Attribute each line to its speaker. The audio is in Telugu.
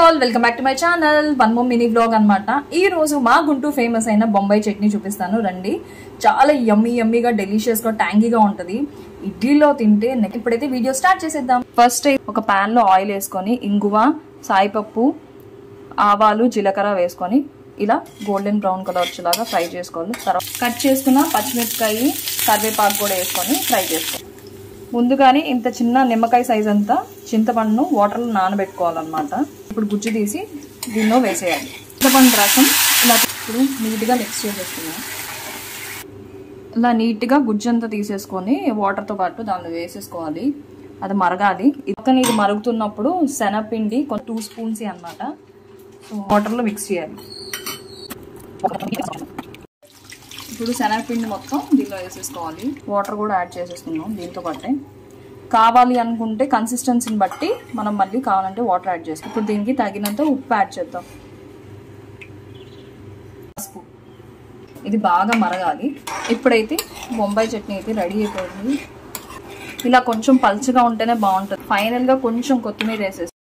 Speaker 1: all welcome back to my channel one more mini blog అనమాట ఈ రోజు మా గుంటూరు ఫేమస్ అయిన బొంబాయి చట్నీ చూపిస్తాను రండి చాలా యమ్మీ యమ్మీగా డెలిషియస్ గా ట్యాంగీగా ఉంటది ఇడ్లీలో తింటే నెక్ ఇప్పుడైతే వీడియో స్టార్ట్ చేసేద్దాం ఫస్ట్ ఒక పాన్ లో ఆయిల్ వేసుకొని ఇంగువ సాయిపప్పు ఆవాలు జీలకర్ర వేసుకొని ఇలా గోల్డెన్ బ్రౌన్ కలర్ వచ్చేలాగా ఫ్రై చేసుకోవాలి తర్వాత కట్ చేసుకున్న పచ్చిమిరపకాయ కరివేపాకు కూడా వేసుకొని ఫ్రై చేసుకోవాలి ముందుగానే ఇంత చిన్న నిమ్మకాయ సైజ్ అంతా చింతపండును వాటర్లో నానబెట్టుకోవాలన్నమాట ఇప్పుడు గుజ్జు తీసి దీనిలో వేసేయాలి చింతపండు రసం ఇలా ఇప్పుడు నీట్గా మిక్స్ చేసేసుకున్నాం ఇలా నీట్గా గుజ్జు అంతా తీసేసుకొని వాటర్తో పాటు దానిలో వేసేసుకోవాలి అది మరగాలి పక్కన ఇది మరుగుతున్నప్పుడు శనగపిండి టూ స్పూన్స్ అన్నమాట సో వాటర్లో మిక్స్ చేయాలి ఇప్పుడు శనగపిండి మొత్తం దీనిలో వేసేసుకోవాలి వాటర్ కూడా యాడ్ చేసేసుకున్నాం దీంతో పాటే కావాలి అనుకుంటే కన్సిస్టెన్సీని బట్టి మనం మళ్ళీ కావాలంటే వాటర్ యాడ్ చేస్తాం ఇప్పుడు దీనికి తగినంత ఉప్పు యాడ్ చేద్దాం పసుపు ఇది బాగా మరగాలి ఇప్పుడైతే బొంబాయి చట్నీ అయితే రెడీ అయిపోయింది ఇలా కొంచెం పల్చగా ఉంటేనే బాగుంటుంది ఫైనల్గా కొంచెం కొత్తిమీర వేసేసి